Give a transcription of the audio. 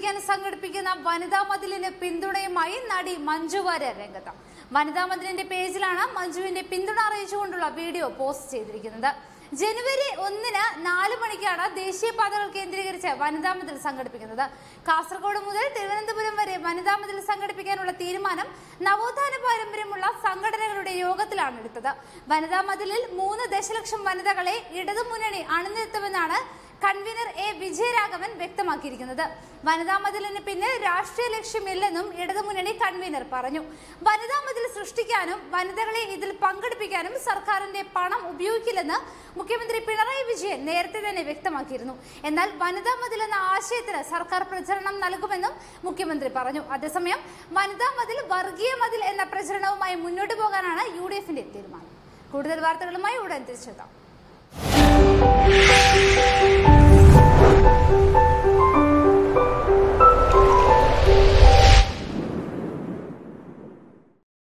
സംരക്ഷിക്കാൻ സംഘടിപ്പിക്കുന്ന വനിതാ മതിലിന് പിന്തുണയുമായി നടി മഞ്ജു വാര്യർ രംഗത്ത് വനിതാ മതിലിന്റെ പേജിലാണ് മഞ്ജുവിന്റെ പിന്തുണ അറിയിച്ചുകൊണ്ടുള്ള വീഡിയോ പോസ്റ്റ് ചെയ്തിരിക്കുന്നത് ജനുവരി ഒന്നിന് നാല് മണിക്കാണ് ദേശീയപാതകൾ കേന്ദ്രീകരിച്ച് വനിതാ മതിൽ സംഘടിപ്പിക്കുന്നത് കാസർഗോഡ് മുതൽ തിരുവനന്തപുരം വരെ വനിതാ മതിൽ സംഘടിപ്പിക്കാനുള്ള തീരുമാനം നവോത്ഥാന പാരമ്പര്യമുള്ള സംഘടനകളുടെ യോഗത്തിലാണ് എടുത്തത് വനിതാ മതിലിൽ മൂന്ന് ദശലക്ഷം വനിതകളെ ഇടതുമുന്നണി അണിനിരത്തുമെന്നാണ് കൺവീനർ എ വിജയരാഘവൻ വ്യക്തമാക്കിയിരിക്കുന്നത് വനിതാ മതിലിന് പിന്നിൽ രാഷ്ട്രീയ ലക്ഷ്യമില്ലെന്നും ഇടതുമുന്നണി കൺവീനർ പറഞ്ഞു വനിതാ മതിൽ സൃഷ്ടിക്കാനും വനിതകളെ ഇതിൽ പങ്കെടുപ്പിക്കാനും സർക്കാരിന്റെ പണം ഉപയോഗിക്കില്ലെന്ന് മുഖ്യമന്ത്രി പിണറായി വിജയൻ നേരത്തെ തന്നെ വ്യക്തമാക്കിയിരുന്നു എന്നാൽ വനിതാ മതിൽ എന്ന ആശയത്തിന് സർക്കാർ പ്രചരണം നൽകുമെന്നും മുഖ്യമന്ത്രി പറഞ്ഞു അതേസമയം വനിതാ മതിൽ വർഗീയ മതിൽ എന്ന പ്രചരണവുമായി മുന്നോട്ട് പോകാനാണ് യു ഡി എഫിന്റെ തീരുമാനം കൂടുതൽ വാർത്തകളുമായി ഉടൻ തിരിച്ചെത്താം